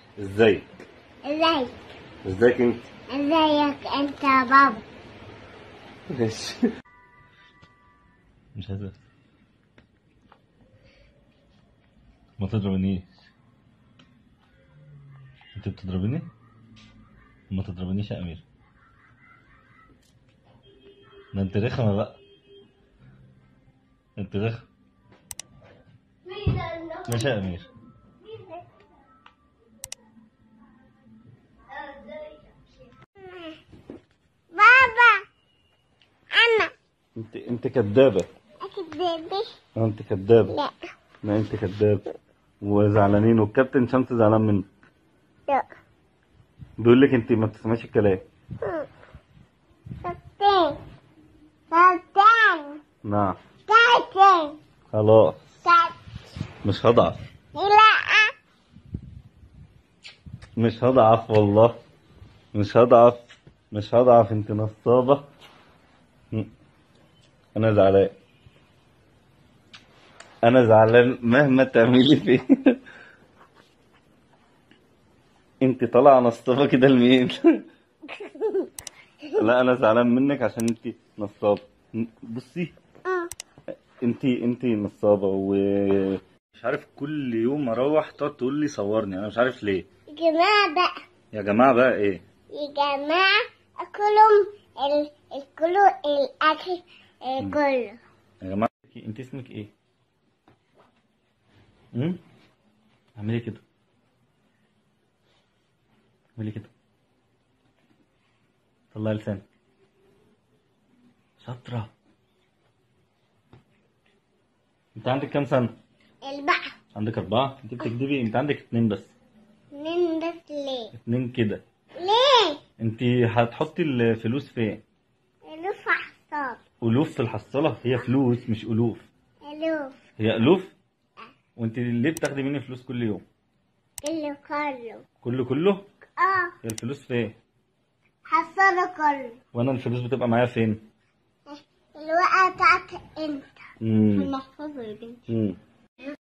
ازيك ازيك ازيك انت ازيك انت يا بابا ماشي مش عايز ما تضربنيش انت بتضربني ما تضربنيش يا امير ده انت رخمة بقى انت رخم ماشي يا امير بابا انا انت انت كدابة اكيد بيبي اه انت كدابة لا لا انت كداب وزعلانين والكابتن شمس زعلان منك لا بيقول لك انت ما بتسمعيش الكلام سلطان سلطان نعم سلطان خلاص سلطان مش هضعف لا مش هضعف والله مش هضعف مش هضعف انت نصابة م. انا زعلان انا زعلان مهما تعملي فيه انت طالعة نصابة كده لمين لا انا زعلان منك عشان انت نصابة م. بصي اه انت انت نصابة ومش عارف كل يوم اروح تقعد تقول لي صورني انا مش عارف ليه يا جماعة بقى يا جماعة بقى ايه يا جماعة كلهم ال... الكلوا الأكل آه، كله يا جماعة انت اسمك ايه؟ امم اعملي كده اعملي كده طلعي لسانك شاطرة انت عندك كام سنة؟ البقى عندك أربعة؟ انت بتكدبي انت عندك اتنين بس من بس ليه اتنين كده ليه انت هتحطي الفلوس فين؟ ألوف حصاد ألوف في الحصالة هي فلوس مش ألوف ألوف هي ألوف؟ وانت ليه بتاخدي مني فلوس كل يوم؟ كله كله كله كله؟ اه هي الفلوس فين؟ حصاله كله وانا الفلوس بتبقى معايا فين؟ الوقعة بتاعت انت امم المحفظة يا بنتي امم